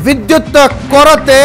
ವಿದ್ಯುತ್ ಕೊರತೆ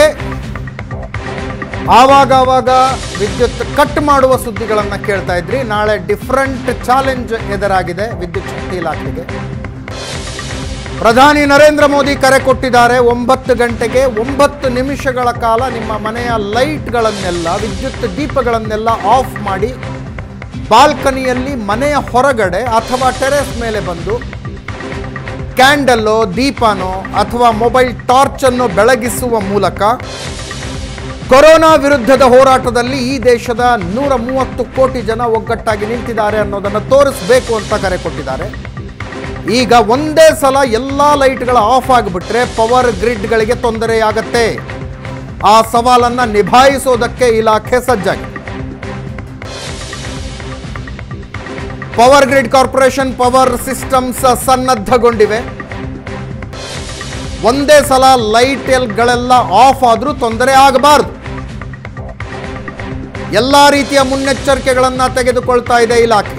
ಆವಾಗ ಆವಾಗ ವಿದ್ಯುತ್ ಕಟ್ ಮಾಡುವ ಸುದ್ದಿಗಳನ್ನು ಕೇಳ್ತಾ ಇದ್ರಿ ನಾಳೆ ಡಿಫ್ರೆಂಟ್ ಚಾಲೆಂಜ್ ಎದುರಾಗಿದೆ ವಿದ್ಯುತ್ ಶಕ್ತಿ ಇಲಾಖೆಗೆ ಪ್ರಧಾನಿ ನರೇಂದ್ರ ಮೋದಿ ಕರೆ ಕೊಟ್ಟಿದ್ದಾರೆ ಒಂಬತ್ತು ಗಂಟೆಗೆ ಒಂಬತ್ತು ನಿಮಿಷಗಳ ಕಾಲ ನಿಮ್ಮ ಮನೆಯ ಲೈಟ್ಗಳನ್ನೆಲ್ಲ ವಿದ್ಯುತ್ ದೀಪಗಳನ್ನೆಲ್ಲ ಆಫ್ ಮಾಡಿ ಬಾಲ್ಕನಿಯಲ್ಲಿ ಮನೆಯ ಹೊರಗಡೆ ಅಥವಾ ಟೆರೆಸ್ ಮೇಲೆ ಬಂದು ಕ್ಯಾಂಡಲ್ಲೋ ದೀಪನೋ ಅಥವಾ ಮೊಬೈಲ್ ಟಾರ್ಚ್ ಅನ್ನು ಬೆಳಗಿಸುವ ಮೂಲಕ ಕೊರೋನಾ ವಿರುದ್ಧದ ಹೋರಾಟದಲ್ಲಿ ಈ ದೇಶದ ನೂರ ಮೂವತ್ತು ಕೋಟಿ ಜನ ಒಗ್ಗಟ್ಟಾಗಿ ನಿಂತಿದ್ದಾರೆ ಅನ್ನೋದನ್ನು ತೋರಿಸಬೇಕು ಅಂತ ಕರೆ ಕೊಟ್ಟಿದ್ದಾರೆ ಈಗ ಒಂದೇ ಸಲ ಎಲ್ಲ ಲೈಟ್ಗಳ ಆಫ್ ಆಗಿಬಿಟ್ರೆ ಪವರ್ ಗ್ರಿಡ್ಗಳಿಗೆ ತೊಂದರೆಯಾಗತ್ತೆ ಆ ಸವಾಲನ್ನು ನಿಭಾಯಿಸೋದಕ್ಕೆ ಇಲಾಖೆ ಸಜ್ಜಾಗಿದೆ power grid corporation power systems ಸನ್ನದ್ಧಗೊಂಡಿವೆ ಒಂದೇ ಸಲ ಲೈಟ್ ಎಲ್ಗಳೆಲ್ಲ ಆಫ್ ಆದರೂ ತೊಂದರೆ ಆಗಬಾರ್ದು ಎಲ್ಲ ರೀತಿಯ ಮುನ್ನೆಚ್ಚರಿಕೆಗಳನ್ನು ತೆಗೆದುಕೊಳ್ತಾ ಇದೆ ಇಲಾಖೆ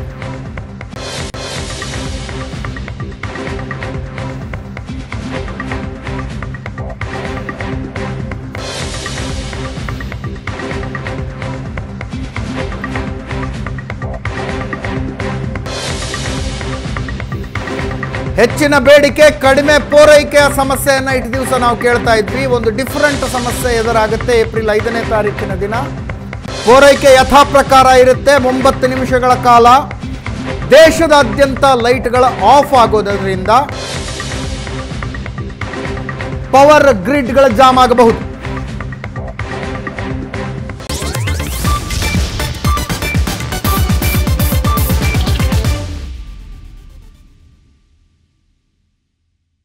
ಹೆಚ್ಚಿನ ಬೇಡಿಕೆ ಕಡಿಮೆ ಪೂರೈಕೆಯ ಸಮಸ್ಯೆಯನ್ನು ಇಟ್ಟು ದಿವಸ ನಾವು ಕೇಳ್ತಾ ಇದ್ವಿ ಒಂದು ಡಿಫರೆಂಟ್ ಸಮಸ್ಯೆ ಎದುರಾಗುತ್ತೆ ಏಪ್ರಿಲ್ ಐದನೇ ತಾರೀಕಿನ ದಿನ ಪೂರೈಕೆ ಯಥಾ ಪ್ರಕಾರ ಇರುತ್ತೆ ಒಂಬತ್ತು ನಿಮಿಷಗಳ ಕಾಲ ದೇಶದಾದ್ಯಂತ ಲೈಟ್ಗಳ ಆಫ್ ಆಗೋದ್ರಿಂದ ಪವರ್ ಗ್ರಿಡ್ಗಳ ಜಾಮ್ ಆಗಬಹುದು